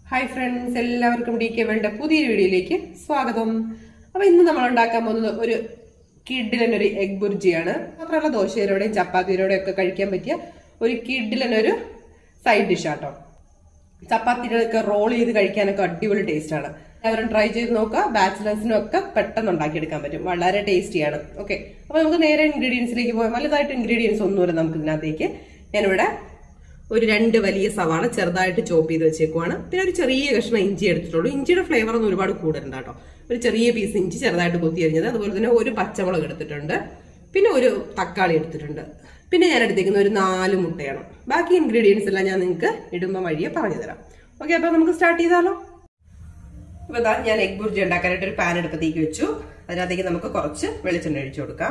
hi friends എല്ലാവർക്കും D K വേണ്ട പുതിയൊരു വീഡിയോയിലേക്ക് സ്വാഗതം അപ്പൊ ഇന്ന് നമ്മൾ ഉണ്ടാക്കാൻ പോകുന്നത് ഒരു കിഡിലൻ ഒരു എഗ് ബുർജിയാണ് മാത്രമല്ല ദോശയിലൂടെയും ചപ്പാത്തിയിലൂടെയും ഒക്കെ കഴിക്കാൻ പറ്റിയ ഒരു കിഡിലൻ ഒരു സൈഡ് ഡിഷ് ആട്ടോ ചപ്പാത്തിയിലൊക്കെ റോൾ ചെയ്ത് കഴിക്കാനൊക്കെ അടിപൊളി ടേസ്റ്റ് ആണ് എല്ലാവരും ട്രൈ ചെയ്ത് നോക്കുക ബാച്ചിലേഴ്സിനും ഒക്കെ പെട്ടെന്ന് ഉണ്ടാക്കിയെടുക്കാൻ പറ്റും വളരെ ടേസ്റ്റിയാണ് ഓക്കെ അപ്പൊ നമുക്ക് നേരെ ഇൻഗ്രീഡിയൻസിലേക്ക് പോകാം വലുതായിട്ട് ഇൻഗ്രീഡിയൻസ് ഒന്നുമില്ല നമുക്ക് ഇതിനകത്തേക്ക് ഞാനിവിടെ ഒരു രണ്ട് വലിയ സവാള ചെറുതായിട്ട് ചോപ്പ് ചെയ്ത് വെച്ചേക്കുവാണ് പിന്നെ ഒരു ചെറിയ കഷ്ണം ഇഞ്ചി എടുത്തിട്ടുള്ളൂ ഇഞ്ചിയുടെ ഫ്ലേവർ ഒന്നും ഒരുപാട് കൂടുതലുണ്ട് കേട്ടോ ഒരു ചെറിയ പീസ് ഇഞ്ചി ചെറുതായിട്ട് കൊത്തി അരിഞ്ഞത് അതുപോലെ തന്നെ ഒരു പച്ചമുളക് എടുത്തിട്ടുണ്ട് പിന്നെ ഒരു തക്കാളി എടുത്തിട്ടുണ്ട് പിന്നെ ഞാൻ എടുത്തേക്കുന്ന ഒരു നാല് മുട്ടയാണ് ബാക്കി ഇൻഗ്രീഡിയൻസ് എല്ലാം ഞാൻ നിങ്ങൾക്ക് ഇടുമ്പോൾ വഴിയെ പറഞ്ഞു തരാം ഓക്കെ അപ്പൊ നമുക്ക് സ്റ്റാർട്ട് ചെയ്താലോ ഇപ്പൊ ഇതാ ഞാൻ എഗ് ബുർജി ഉണ്ടാക്കാനായിട്ട് ഒരു പാൻ എടുപ്പത്തേക്ക് വെച്ചു അതിനകത്തേക്ക് നമുക്ക് കുറച്ച് വെളിച്ചെണ്ണ ഒഴിച്ചു കൊടുക്കാം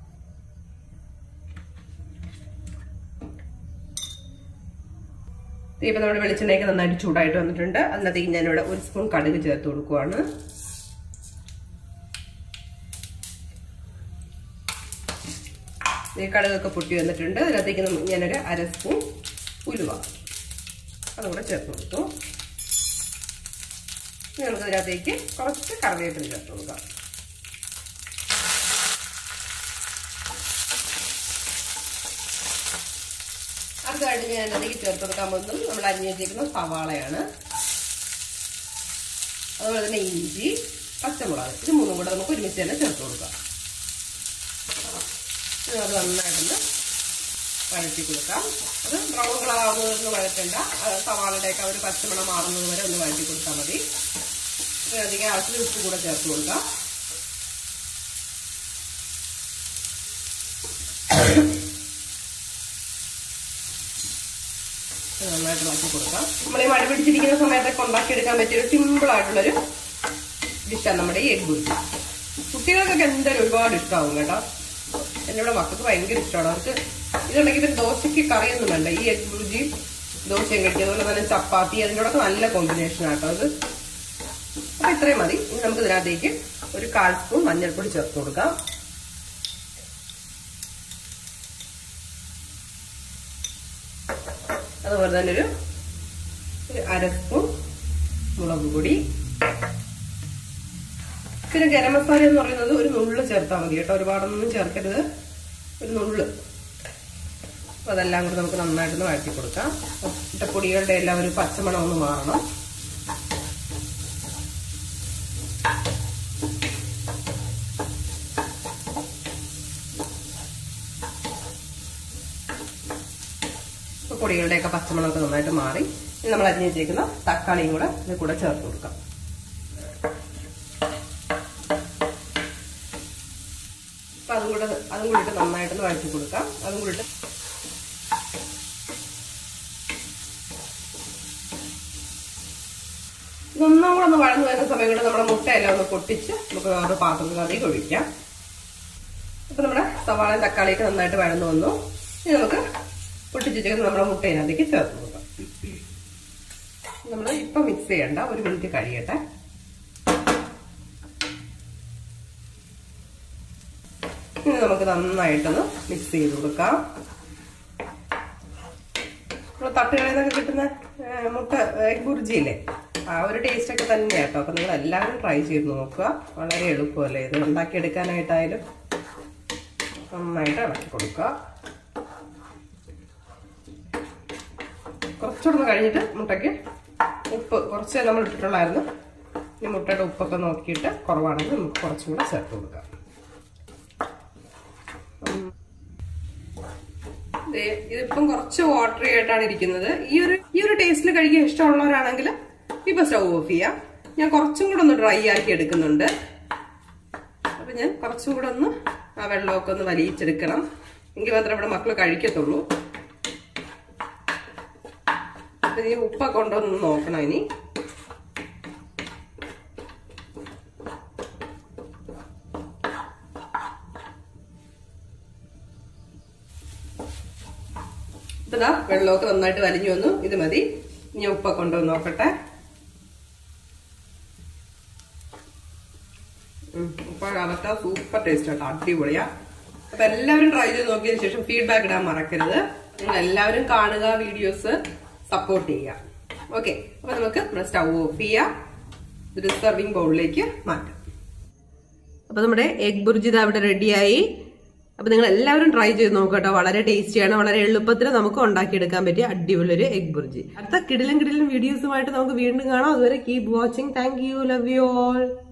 ഇപ്പൊ നമ്മുടെ വെളിച്ചെണ്ണയൊക്കെ നന്നായിട്ട് ചൂടായിട്ട് വന്നിട്ടുണ്ട് അതിനകത്തേക്ക് ഞാനിവിടെ ഒരു സ്പൂൺ കടുക് ചേർത്ത് കൊടുക്കുവാണ് ഈ കടുകൊക്കെ പൊട്ടി വന്നിട്ടുണ്ട് അതിനകത്തേക്ക് ഞാനൊരു അര സ്പൂൺ ഉലുവ അതുകൂടെ ചേർത്ത് കൊടുത്തു നമുക്ക് അതിനകത്തേക്ക് കുറച്ച് കറിവേപ്പില ചേർത്ത് കൊടുക്കാം അടുത്തതായിട്ട് ഞാൻ അതിലേക്ക് ചേർത്ത് കൊടുക്കാൻ പോകുന്നത് നമ്മൾ അരിഞ്ഞു വെച്ചിരിക്കുന്ന സവാളയാണ് അതുപോലെ തന്നെ ഇഞ്ചി പച്ചമുളക് ഇത് മൂന്നും കൂടെ നമുക്ക് ഒരുമിച്ച് തന്നെ ചേർത്ത് കൊടുക്കാം അത് നന്നായിട്ടൊന്ന് വഴറ്റി കൊടുക്കാം അത് ബ്രൗൺ കളർ ആവുന്നതൊന്നും വഴറ്റണ്ട സവാളയുടെയൊക്കെ ഒരു പച്ചമണം മാറുന്നത് വരെ ഒന്ന് വഴറ്റി കൊടുത്താൽ മതി അധികം ആവശ്യത്തിന് ഉപ്പ് കൂടെ ചേർത്ത് കൊടുക്കാം നന്നായിട്ട് ഇളക്കി കൊടുക്കാം നമ്മൾ ഈ മഴ പിടിച്ചിരിക്കുന്ന സമയത്തൊക്കെ ഉണ്ടാക്കിയെടുക്കാൻ പറ്റിയ ഒരു സിമ്പിൾ ആയിട്ടുള്ളൊരു ഡിഷാണ് നമ്മുടെ ഈ എഗ് ബുർജി കുട്ടികൾക്കൊക്കെ എന്തായാലും ഒരുപാട് ഇഷ്ടമാവും കേട്ടോ എന്നോട് മക്കൾക്ക് ഭയങ്കര ഇഷ്ടമാണ് അവർക്ക് ഇതുണ്ടെങ്കിൽ പിന്നെ ദോശയ്ക്ക് കറിയൊന്നും വേണ്ട ഈ എഗ് ബുർജി ദോശയും കഴിക്കും അതുപോലെ തന്നെ ചപ്പാത്തി അതിനോടൊക്കെ നല്ല കോമ്പിനേഷൻ ആട്ടോ അത് അപ്പൊ ഇത്രയും മതി ഇനി നമുക്ക് ഇതിനകത്തേക്ക് ഒരു കാൽ സ്പൂൺ മഞ്ഞൾപ്പൊടി ചേർത്ത് കൊടുക്കാം അതുപോലെ തന്നെ ഒരു ഒരു അര സ്പൂൺ മുളക് പൊടി പിന്നെ ഗരം മസാല എന്ന് പറയുന്നത് ഒരു നുള്ള് ചേർത്താൽ മതി കേട്ടോ ഒരുപാടൊന്നും ചേർക്കരുത് ഒരു നുള്ള് അപ്പൊ അതെല്ലാം കൂടി നമുക്ക് നന്നായിട്ടൊന്ന് വഴറ്റി കൊടുക്കാം ഇട്ട പൊടികളുടെ എല്ലാം ഒരു പച്ചമണം ഒന്ന് മാറണം പൊടികളുടെയൊക്കെ പച്ചമുളകൊക്കെ നന്നായിട്ട് മാറി ഇനി നമ്മൾ അരിഞ്ഞ് വെച്ചേക്കുന്ന തക്കാളിയും കൂടെ ഇത് കൂടെ ചേർത്ത് കൊടുക്കാം അപ്പൊ അതും കൂടെ അതും കൂടിയിട്ട് നന്നായിട്ടൊന്ന് വഴറ്റി കൊടുക്കാം അതും കൂടിയിട്ട് ഇതൊന്നും കൂടെ ഒന്ന് വഴന്നു വരുന്ന സമയം കൊണ്ട് നമ്മുടെ മുട്ടയെല്ലാം ഒന്ന് പൊട്ടിച്ച് നമുക്ക് വേറെ പാത്രത്തിലേക്ക് ഒഴിക്കാം അപ്പൊ നമ്മുടെ സവാളയും തക്കാളിയൊക്കെ നന്നായിട്ട് വഴന്നു വന്നു ഇനി നമുക്ക് പൊട്ടിച്ചിട്ട് നമ്മുടെ മുട്ടയിനകത്തേക്ക് ചേർത്ത് കൊടുക്കാം നമ്മൾ ഇപ്പൊ മിക്സ് ചെയ്യണ്ട ഒരു മിനിറ്റ് കഴിയട്ടെ ഇനി നമുക്ക് നന്നായിട്ടൊന്ന് മിക്സ് ചെയ്ത് കൊടുക്കാം നമ്മൾ തട്ടുകളിൽ നിന്നൊക്കെ കിട്ടുന്ന മുട്ട എഗ് ബുർജിയില്ലേ ആ ഒരു ടേസ്റ്റ് ഒക്കെ തന്നെയാണ് കേട്ടോ അപ്പൊ നിങ്ങൾ എല്ലാവരും ട്രൈ ചെയ്ത് നോക്കുക വളരെ എളുപ്പമല്ലേ ഇത് ഉണ്ടാക്കിയെടുക്കാനായിട്ടായാലും നന്നായിട്ട് ഇളക്കി കൊടുക്കുക കുറച്ചുകൂടെ കഴിഞ്ഞിട്ട് മുട്ടയ്ക്ക് ഉപ്പ് കുറച്ച് നമ്മൾ ഇട്ടിട്ടുള്ളായിരുന്നു ഈ മുട്ടയുടെ ഉപ്പൊക്കെ നോക്കിയിട്ട് കുറവാണെങ്കിൽ നമുക്ക് കുറച്ചും കൂടെ ചേർത്ത് കൊടുക്കാം ഇതിപ്പം കുറച്ച് വാട്ടറി ആയിട്ടാണ് ഇരിക്കുന്നത് ഈ ഒരു ഈ ഒരു ടേസ്റ്റിൽ കഴിക്കാൻ ഇഷ്ടമുള്ളവരാണെങ്കിൽ ഇപ്പൊ സ്റ്റൗ ഓഫ് ചെയ്യാം ഞാൻ കുറച്ചും കൂടെ ഒന്ന് ഡ്രൈ ആക്കി എടുക്കുന്നുണ്ട് അപ്പൊ ഞാൻ കുറച്ചും കൂടെ ഒന്ന് ആ വെള്ളമൊക്കെ ഒന്ന് വലിയിച്ചെടുക്കണം എങ്കിൽ മാത്രമേ ഇവിടെ മക്കൾ കഴിക്കത്തുള്ളൂ ഈ ഉപ്പൊക്കെ ഉണ്ടോ എന്ന് നോക്കണം ഇനി ഇപ്പതാ വെള്ളമൊക്കെ നന്നായിട്ട് വലിഞ്ഞു വന്നു ഇത് മതി ഇനി ഉപ്പൊക്കെ ഉണ്ടോ എന്ന് നോക്കട്ടെ ഉപ്പാകത്ത സൂപ്പർ ടേസ്റ്റ് ആട്ടോ അടിപൊളിയാ അപ്പൊ എല്ലാവരും ട്രൈ ചെയ്ത് നോക്കിയതിനു ശേഷം ഫീഡ്ബാക്ക് ഇടാൻ മറക്കരുത് നിങ്ങൾ എല്ലാവരും കാണുക വീഡിയോസ് സപ്പോർട്ട് ചെയ്യുക ഓക്കെ അപ്പൊ നമുക്ക് നമ്മുടെ സ്റ്റൗ ഓഫ് ചെയ്യാം ഒരു സെർവിങ് ബൗളിലേക്ക് മാറ്റാം അപ്പൊ നമ്മുടെ എഗ് ബുർജി ഇതാ ഇവിടെ റെഡിയായി അപ്പൊ നിങ്ങൾ എല്ലാവരും ട്രൈ ചെയ്ത് നോക്കട്ടോ വളരെ ടേസ്റ്റിയാണ് വളരെ എളുപ്പത്തിൽ നമുക്ക് ഉണ്ടാക്കിയെടുക്കാൻ പറ്റിയ അടിപൊളി ഒരു എഗ് ബുർജി അടുത്ത കിടിലും കിടിലും വീഡിയോസുമായിട്ട് നമുക്ക് വീണ്ടും കാണാം അതുവരെ keep watching thank you love you all